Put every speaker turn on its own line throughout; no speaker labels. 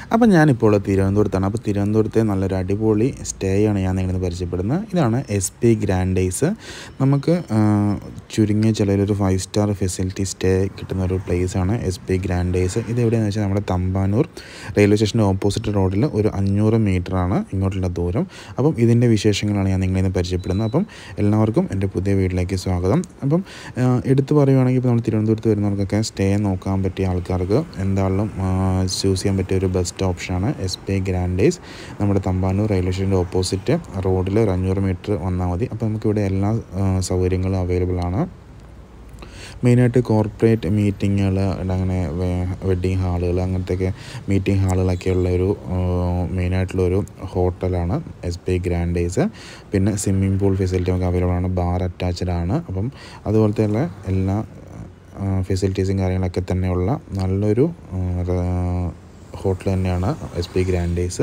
അപ്പം ഞാനിപ്പോൾ തിരുവനന്തപുരത്താണ് അപ്പോൾ തിരുവനന്തപുരത്തെ നല്ലൊരു അടിപൊളി സ്റ്റേ ആണ് ഞാൻ നിങ്ങളെ പരിചയപ്പെടുന്നത് ഇതാണ് എസ് പി ഗ്രാൻഡേസ് നമുക്ക് ആ, ചുരുങ്ങിയ ചിലരൊരു ഫൈവ് സ്റ്റാർ ഫെസിലിറ്റി സ്റ്റേ കിട്ടുന്ന ഒരു പ്ലേസാണ് എസ് പി ഗ്രാൻഡേസ് ഇത് എവിടെയാണെന്ന് വെച്ചാൽ നമ്മുടെ തമ്പാനൂർ റെയിൽവേ സ്റ്റേഷൻ്റെ ഓപ്പോസിറ്റ് റോഡിൽ ഒരു അഞ്ഞൂറ് മീറ്ററാണ് ഇങ്ങോട്ടുള്ള ദൂരം അപ്പം ഇതിൻ്റെ വിശേഷങ്ങളാണ് ഞാൻ നിങ്ങളെ ഇന്ന് പരിചയപ്പെടുന്നത് അപ്പം എല്ലാവർക്കും എൻ്റെ പുതിയ വീട്ടിലേക്ക് സ്വാഗതം അപ്പം ആ, എടുത്തു പറയുവാണെങ്കിൽ ഇപ്പോൾ നമ്മൾ തിരുവനന്തപുരത്ത് വരുന്നവർക്കൊക്കെ സ്റ്റേ നോക്കാൻ പറ്റിയ ആൾക്കാർക്ക് എന്തായാലും ചൂസ് ചെയ്യാൻ പറ്റിയ ഒരു ബെസ്റ്റ് ഓപ്ഷനാണ് എസ് പി ഗ്രാൻഡേസ് നമ്മുടെ തമ്പാനൂർ റെയിൽവേ സ്റ്റേഷൻ്റെ ഓപ്പോസിറ്റ് റോഡിൽ ഒരു അഞ്ഞൂറ് മീറ്റർ വന്നാൽ മതി അപ്പോൾ നമുക്കിവിടെ എല്ലാ ആ, സൗകര്യങ്ങളും അവൈലബിൾ ആണ് മെയിനായിട്ട് കോർപ്പറേറ്റ് മീറ്റിങ്ങുകൾ അങ്ങനെ വെഡ്ഡിങ് ഹാളുകൾ അങ്ങനത്തെയൊക്കെ മീറ്റിംഗ് ഹാളുകളൊക്കെയുള്ള ഒരു മെയിനായിട്ടുള്ള ഒരു ഹോട്ടലാണ് എസ് പി ഗ്രാൻഡേസ് പിന്നെ സ്വിമ്മിംഗ് പൂൾ ഫെസിലിറ്റി നമുക്ക് അവൈലബിൾ ആണ് ബാർ അറ്റാച്ച്ഡ് ആണ് അപ്പം അതുപോലത്തെയുള്ള എല്ലാ ഫെസിലിറ്റീസും കാര്യങ്ങളൊക്കെ തന്നെയുള്ള നല്ലൊരു ഹോട്ടൽ തന്നെയാണ് എസ് പി ഗ്രാൻഡേസ്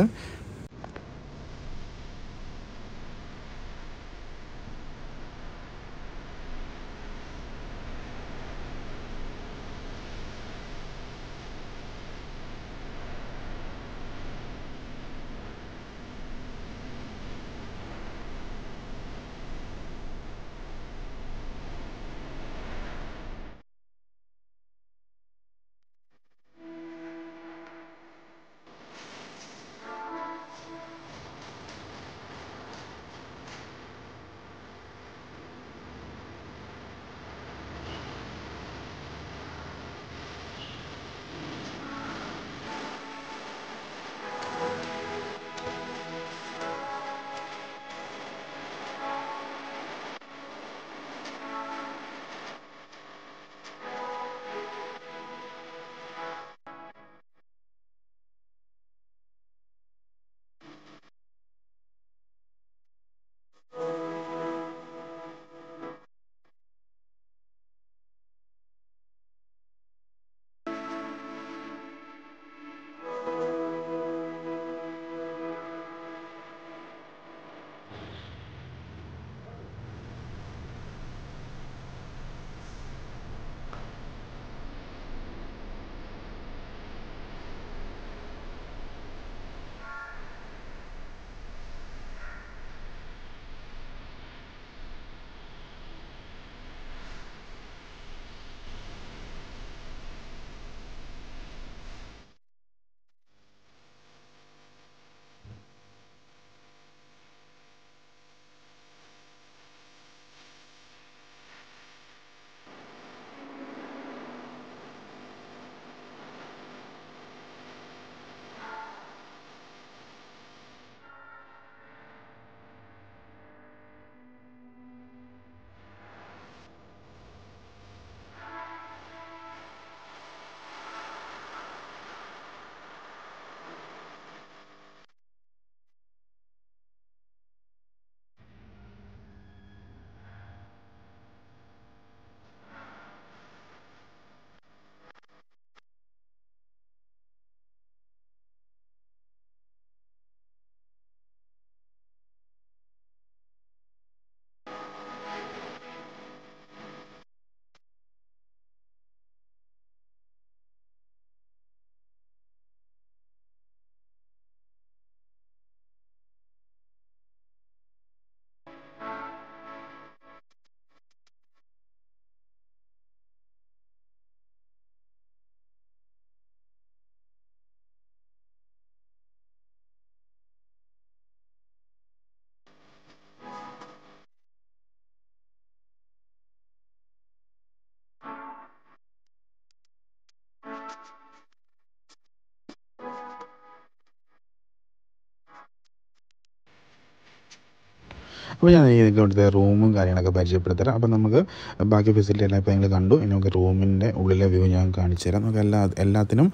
അപ്പോൾ ഞാൻ ഈ ഇവിടുത്തെ റൂമും കാര്യങ്ങളൊക്കെ പരിചയപ്പെടുത്തരാം അപ്പോൾ നമുക്ക് ബാക്കി ഫെസിലിറ്റി എല്ലാം ഇപ്പോൾ നിങ്ങൾ കണ്ടു ഇനി നമുക്ക് റൂമിൻ്റെ ഉള്ളിലെ വ്യൂ ഞാൻ കാണിച്ചു തരാം നമുക്ക് എല്ലാ എല്ലാത്തിനും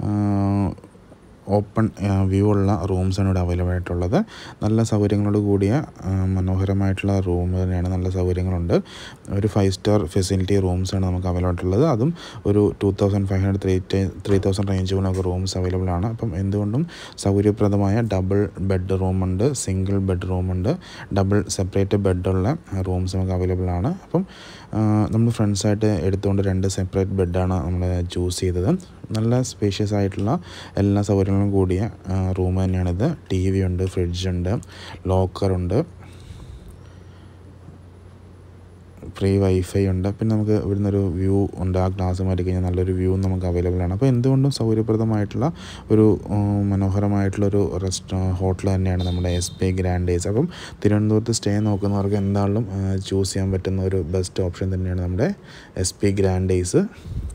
ഓപ്പൺ വ്യൂ ഉള്ള റൂംസാണ് ഇവിടെ അവൈലബിൾ ആയിട്ടുള്ളത് നല്ല സൗകര്യങ്ങളോട് കൂടിയ ആ, മനോഹരമായിട്ടുള്ള റൂം തന്നെയാണ് നല്ല സൗകര്യങ്ങളുണ്ട് ഒരു ഫൈവ് സ്റ്റാർ ഫെസിലിറ്റി റൂംസാണ് നമുക്ക് അവൈലബിൾ ആയിട്ടുള്ളത് അതും ഒരു two thousand five hundred three three thousand range നമുക്ക് റൂംസ് അവൈലബിൾ ആണ് അപ്പം എന്തുകൊണ്ടും സൗകര്യപ്രദമായ ഡബിൾ ബെഡ് റൂമുണ്ട് സിംഗിൾ ബെഡ് റൂമുണ്ട് ഡബിൾ സെപ്പറേറ്റ് ബെഡുള്ള റൂംസ് നമുക്ക് അവൈലബിൾ ആണ് അപ്പം നമ്മൾ ഫ്രണ്ട്സായിട്ട് എടുത്തുകൊണ്ട് രണ്ട് സെപ്പറേറ്റ് ബെഡാണ് നമ്മൾ ചൂസ് ചെയ്തത് നല്ല സ്പേഷ്യസ് ആയിട്ടുള്ള എല്ലാ സൗകര്യങ്ങളും കൂടിയ റൂം തന്നെയാണിത് ടി വി ഉണ്ട് ഫ്രിഡ്ജുണ്ട് ലോക്കറുണ്ട് ഫ്രീ വൈഫൈ ഉണ്ട് പിന്നെ നമുക്ക് ഇവിടുന്ന് ഒരു വ്യൂ ഉണ്ട് ആ ഗ്ലാസ് മാറ്റി കഴിഞ്ഞാൽ നല്ലൊരു വ്യൂ നമുക്ക് അവൈലബിൾ ആണ് അപ്പോൾ എന്തുകൊണ്ടും സൗകര്യപ്രദമായിട്ടുള്ള ഒരു മനോഹരമായിട്ടുള്ള ഒരു റെസ്റ്റോ ഹോട്ടൽ തന്നെയാണ് നമ്മുടെ എസ് പി ഗ്രാൻഡേസ് അപ്പം തിരുവനന്തപുരത്ത് സ്റ്റേ നോക്കുന്നവർക്ക് എന്താണെങ്കിലും ചൂസ് ചെയ്യാൻ പറ്റുന്ന ഒരു ബെസ്റ്റ് ഓപ്ഷൻ തന്നെയാണ് നമ്മുടെ എസ് പി ഗ്രാൻഡേസ്